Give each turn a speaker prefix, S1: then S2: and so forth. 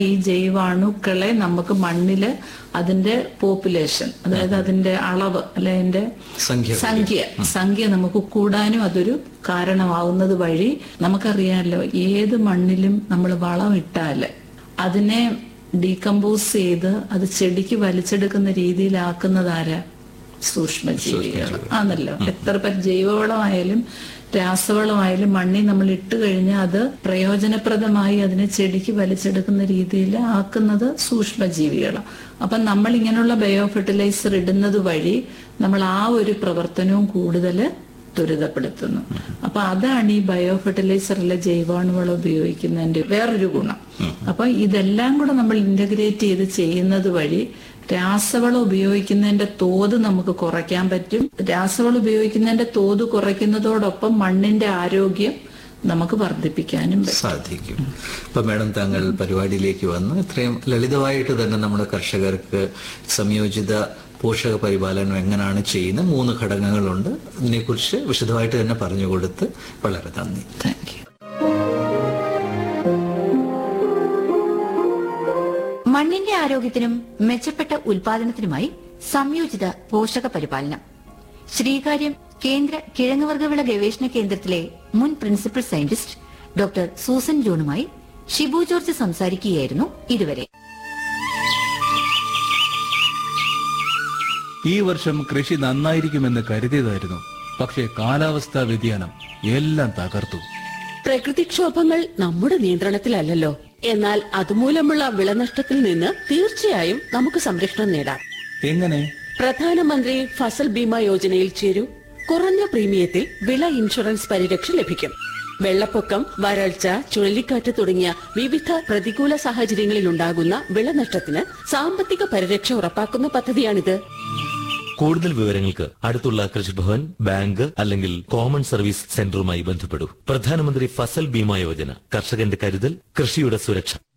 S1: ഈ ജൈവാണുക്കളെ നമുക്ക് മണ്ണില് അതിന്റെ പോപ്പുലേഷൻ അതായത് അതിന്റെ അളവ് അല്ലെ അതിന്റെ
S2: സംഖ്യ
S1: സംഖ്യ സംഖ്യ നമുക്ക് കൂടാനും അതൊരു കാരണമാവുന്നത് വഴി നമുക്കറിയാമല്ലോ ഏത് മണ്ണിലും നമ്മൾ വളം ഇട്ടാല് അതിനെ ഡീകമ്പോസ് ചെയ്ത് അത് ചെടിക്ക് വലിച്ചെടുക്കുന്ന രീതിയിലാക്കുന്നത് ആരാ സൂക്ഷ്മജീവികൾ ആണല്ലോ എത്ര പ ജൈവവളമായാലും രാസവളമായാലും മണ്ണിൽ നമ്മൾ ഇട്ട് കഴിഞ്ഞാൽ അത് പ്രയോജനപ്രദമായി അതിനെ ചെടിക്ക് വലിച്ചെടുക്കുന്ന രീതിയിൽ ആക്കുന്നത് സൂക്ഷ്മജീവികളാണ് അപ്പൊ നമ്മൾ ഇങ്ങനെയുള്ള ബയോ ഫെർട്ടിലൈസർ ഇടുന്നത് വഴി നമ്മൾ ആ ഒരു പ്രവർത്തനവും കൂടുതൽ ത്വരിതപ്പെടുത്തുന്നു അപ്പൊ അതാണ് ഈ ബയോ ഫെർട്ടിലൈസറിലെ ജൈവാണുവളം ഉപയോഗിക്കുന്നതിന്റെ വേറൊരു ഗുണം അപ്പൊ ഇതെല്ലാം കൂടെ നമ്മൾ ഇന്റഗ്രേറ്റ് ചെയ്ത് ചെയ്യുന്നത് വഴി രാസവളം ഉപയോഗിക്കുന്നതിന്റെ തോത് നമുക്ക് കുറയ്ക്കാൻ പറ്റും രാസവളം ഉപയോഗിക്കുന്നതിന്റെ തോത് കുറയ്ക്കുന്നതോടൊപ്പം മണ്ണിന്റെ ആരോഗ്യം നമുക്ക് വർദ്ധിപ്പിക്കാനും പറ്റും
S2: സാധിക്കും ഇപ്പൊ മാഡം താങ്കൾ പരിപാടിയിലേക്ക് വന്ന് ഇത്രയും ലളിതമായിട്ട് തന്നെ നമ്മുടെ കർഷകർക്ക് സംയോജിത പോഷക പരിപാലനം എങ്ങനെയാണ് ചെയ്യുന്നത് മൂന്ന് ഘടകങ്ങളുണ്ട് ഇതിനെക്കുറിച്ച് വിശദമായിട്ട് തന്നെ പറഞ്ഞു കൊടുത്ത് വളരെ നന്ദി
S1: താങ്ക് യു
S3: മണ്ണിന്റെ ആരോഗ്യത്തിനും മെച്ചപ്പെട്ട ഉൽപാദനത്തിനുമായി സംയോജിത പോഷക പരിപാലനം ശ്രീകാര്യം കേന്ദ്ര കിഴങ്ങുവർഗവിള ഗവേഷണ കേന്ദ്രത്തിലെ മുൻ പ്രിൻസിപ്പൽ സയന്റിസ്റ്റ് ഡോക്ടർ സൂസൻ ജോണുമായി ഷിബു ജോർജ് സംസാരിക്കുകയായിരുന്നു ഇതുവരെ
S4: ഈ വർഷം കൃഷി നന്നായിരിക്കുമെന്ന് കരുതിയതായിരുന്നു പക്ഷേ കാലാവസ്ഥാ വ്യതിയാനം എല്ലാം തകർത്തു
S5: പ്രകൃതിക്ഷോഭങ്ങൾ നമ്മുടെ നിയന്ത്രണത്തിലല്ലല്ലോ എന്നാൽ അതുമൂലമുള്ള വിളനഷ്ടത്തിൽ നിന്ന് തീർച്ചയായും നമുക്ക് സംരക്ഷണം നേടാം
S4: എങ്ങനെ
S5: പ്രധാനമന്ത്രി ഫസൽ ബീമ യോജനയിൽ ചേരൂ കുറഞ്ഞ പ്രീമിയത്തിൽ വിള ഇൻഷുറൻസ് പരിരക്ഷ ലഭിക്കും വെള്ളപ്പൊക്കം വരൾച്ച ചുഴലിക്കാറ്റ് തുടങ്ങിയ വിവിധ പ്രതികൂല സാഹചര്യങ്ങളിൽ ഉണ്ടാകുന്ന വിളനഷ്ടത്തിന് സാമ്പത്തിക പരിരക്ഷ ഉറപ്പാക്കുന്ന പദ്ധതിയാണിത്
S6: കൂടുതൽ വിവരങ്ങൾക്ക് അടുത്തുള്ള കൃഷിഭവൻ ബാങ്ക് അല്ലെങ്കിൽ കോമൺ സർവീസ് സെന്ററുമായി ബന്ധപ്പെടൂ പ്രധാനമന്ത്രി ഫസൽ ബീമ യോജന കർഷകന്റെ കരുതൽ കൃഷിയുടെ സുരക്ഷ